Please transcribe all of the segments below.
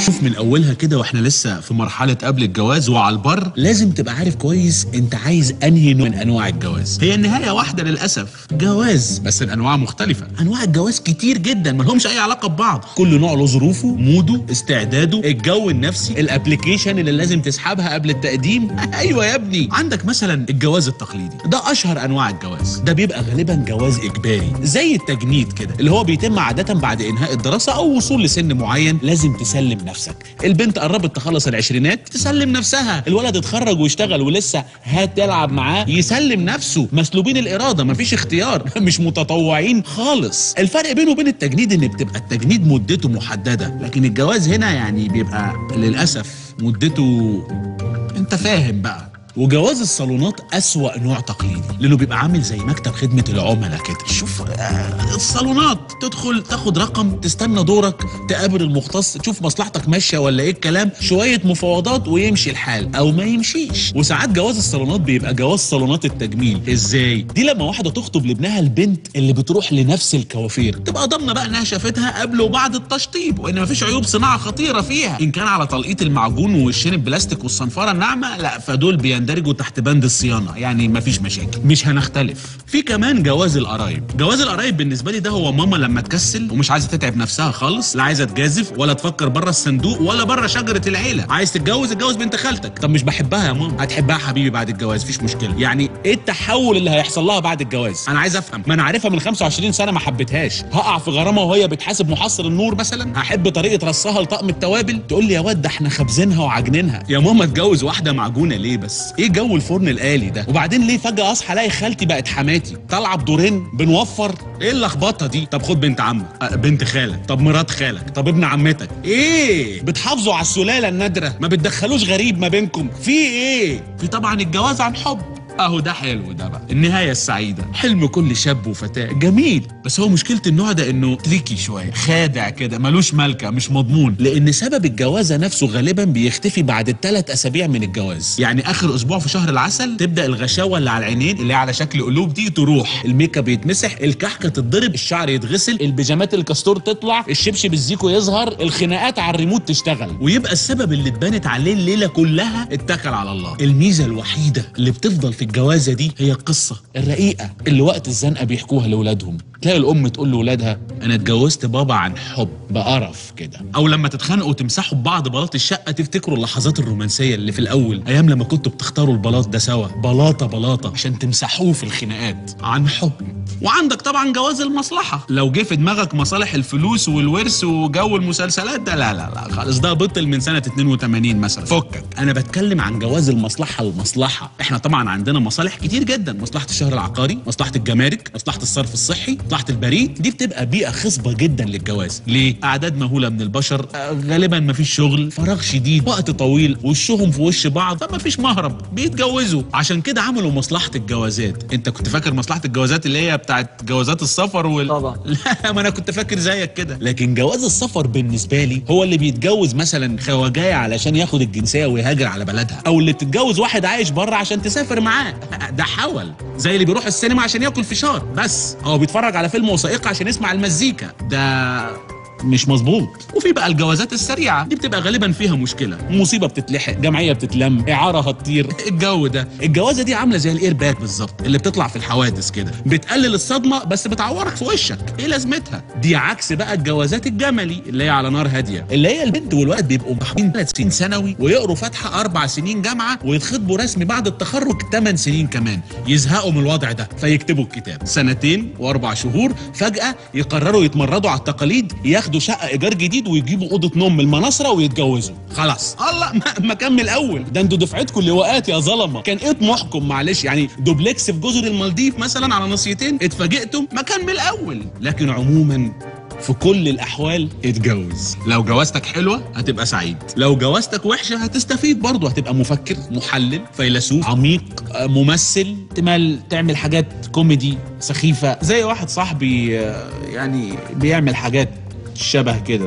شوف من اولها كده واحنا لسه في مرحله قبل الجواز وعلى البر لازم تبقى عارف كويس انت عايز انهي نوع من انواع الجواز هي النهايه واحده للاسف جواز بس الانواع مختلفه انواع الجواز كتير جدا ما لهمش اي علاقه ببعض كل نوع له ظروفه موده استعداده الجو النفسي الابلكيشن اللي لازم تسحبها قبل التقديم ايوه يا ابني عندك مثلا الجواز التقليدي ده اشهر انواع الجواز ده بيبقى غالبا جواز اجباري زي التجنيد كده اللي هو بيتم عاده بعد انهاء الدراسه او وصول لسن معين لازم تسلم نفسك البنت قربت تخلص العشرينات تسلم نفسها الولد اتخرج واشتغل ولسه هتلعب معاه يسلم نفسه مسلوبين الاراده مفيش اختيار مش متطوعين خالص الفرق بينه وبين التجنيد ان بتبقى التجنيد مدته محدده لكن الجواز هنا يعني بيبقى للاسف مدته انت فاهم بقى وجواز الصالونات أسوأ نوع تقليدي لأنه بيبقى عامل زي مكتب خدمة العملاء كده شوف آه الصالونات تدخل تاخد رقم تستنى دورك تقابل المختص تشوف مصلحتك ماشية ولا إيه الكلام شوية مفاوضات ويمشي الحال أو ما يمشيش وساعات جواز الصالونات بيبقى جواز صالونات التجميل إزاي دي لما واحدة تخطب لابنها البنت اللي بتروح لنفس الكوافير تبقى ضامنة بقى إنها شافتها قبل وبعد التشطيب وإن مفيش عيوب صناعة خطيرة فيها إن كان على تلقيط المعجون والشين البلاستيك والصنفرة الناعمة لا فدول بيندرجوا تحت بند الصيانه يعني مفيش مشاكل مش هنختلف في كمان جواز القرايب جواز القرايب بالنسبه لي ده هو ماما لما تكسل ومش عايزه تتعب نفسها خالص لا عايزه تجازف ولا تفكر بره الصندوق ولا بره شجره العيله عايز تتجوز اتجوز بنت خالتك طب مش بحبها يا ماما هتحبها حبيبي بعد الجواز مفيش مشكله يعني ايه التحول اللي هيحصل لها بعد الجواز انا عايز افهم ما انا عارفها من 25 سنه ما حبيتهاش هقع في غرامه وهي بتحاسب محصل النور مثلا هحب طريقه رصها لطقم التوابل تقول لي يا واد ده احنا خابزينها وعاجنينها يا ماما اتجوز واحده معجونه ليه بس ايه جو الفرن الآلي ده وبعدين ليه فجأة أصحى ألاقي خالتي بقت حماتي طالعة بدورين بنوفر إيه اللخبطة دي طب خد بنت عمك أه بنت خالك طب مرات خالك طب ابن عمتك إيه بتحافظوا على السلالة النادرة ما بتدخلوش غريب ما بينكم في إيه في طبعا الجواز عن حب اهو ده حلو ده بقى النهايه السعيده حلم كل شاب وفتاه جميل بس هو مشكله النوع ده انه تريكي شويه خادع كده ملوش ملكه مش مضمون لان سبب الجوازه نفسه غالبا بيختفي بعد الثلاث اسابيع من الجواز يعني اخر اسبوع في شهر العسل تبدا الغشاوه اللي على العينين اللي هي على شكل قلوب دي تروح الميك اب يتمسح الكحكه تتضرب الشعر يتغسل البيجامات الكاستور تطلع الشبشب الزيكو يظهر الخناقات على الريموت تشتغل ويبقى السبب اللي اتبنت عليه الليله كلها اتكل على الله الميزه الوحيده اللي بتفضل في الجوازه دي هي القصه الرقيقه اللي وقت الزنقه بيحكوها لاولادهم تلاقي الام تقول لاولادها انا اتجوزت بابا عن حب بقرف كده او لما تتخانقوا وتمسحوا ببعض بلاط الشقه تفتكروا اللحظات الرومانسيه اللي في الاول ايام لما كنتوا بتختاروا البلاط ده سوا بلاطه بلاطه عشان تمسحوه في الخناقات عن حب وعندك طبعا جواز المصلحه لو جه في دماغك مصالح الفلوس والورث وجو المسلسلات ده لا لا لا خالص ده بطل من سنه 82 مثلا فكك انا بتكلم عن جواز المصلحه المصلحه احنا طبعا عندنا مصالح كتير جدا مصلحه الشهر العقاري مصلحه الجمارك مصلحه الصرف الصحي مصلحه البريد دي بتبقى بيئه خصبه جدا للجواز ليه اعداد مهوله من البشر آه، غالبا مفيش شغل فراغ شديد وقت طويل وشهم في وش بعض فمفيش مهرب بيتجوزوا عشان كده عملوا مصلحه الجوازات انت كنت فاكر مصلحه الجوازات اللي هي بتاعت جوازات السفر وال طبعا. لا ما انا كنت فاكر زيك كده لكن جواز السفر بالنسبه لي هو اللي بيتجوز مثلا خواجايه علشان ياخد الجنسيه ويهاجر على بلدها او اللي بتتجوز واحد عايش بره عشان تسافر معاه ده حول زي اللي بيروح السينما عشان ياكل فشار بس هو بيتفرج على فيلم وثائقي عشان يسمع المزيكا ده مش مظبوط وفي بقى الجوازات السريعه دي بتبقى غالبا فيها مشكله مصيبه بتتلحق جمعيه بتتلم اعاره هتطير الجو ده الجوازه دي عامله زي الاير باك بالظبط اللي بتطلع في الحوادث كده بتقلل الصدمه بس بتعورك في وشك ايه لازمتها دي عكس بقى الجوازات الجملي اللي هي على نار هاديه اللي هي البنت والولد بيبقوا محبين ثلاث سنين ثانوي ويقروا فاتحه اربع سنين جامعه ويتخطبوا رسمي بعد التخرج ثمان سنين كمان يزهقوا من الوضع ده فيكتبوا الكتاب سنتين واربع شهور فجاه يقرروا يتمردوا على التقاليد ياخدوا شقه ايجار جديد ويجيبوا اوضه نوم من المناصره ويتجوزوا خلاص الله ما, ما كان من الاول ده انتوا دفعتكم لواءات يا ظلمه كان ايه طموحكم معلش يعني دوبلكس في جزر المالديف مثلا على نصيتين اتفاجئتم ما كان من الاول لكن عموما في كل الاحوال اتجوز لو جوازتك حلوه هتبقى سعيد لو جوازتك وحشه هتستفيد برضه هتبقى مفكر محلل فيلسوف عميق آه، ممثل احتمال تعمل حاجات كوميدي سخيفه زي واحد صاحبي آه، يعني بيعمل حاجات شبه كده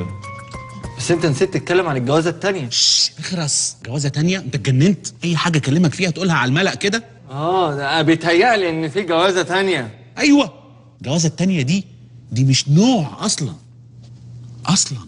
بس انت نسيت تتكلم عن الجوازه التانية شش اخرس جوازه تانية انت اتجننت اي حاجه اكلمك فيها تقولها على الملأ كده اه ده بيتهيألي ان في جوازه تانية ايوه الجوازه التانية دي دي مش نوع اصلا اصلا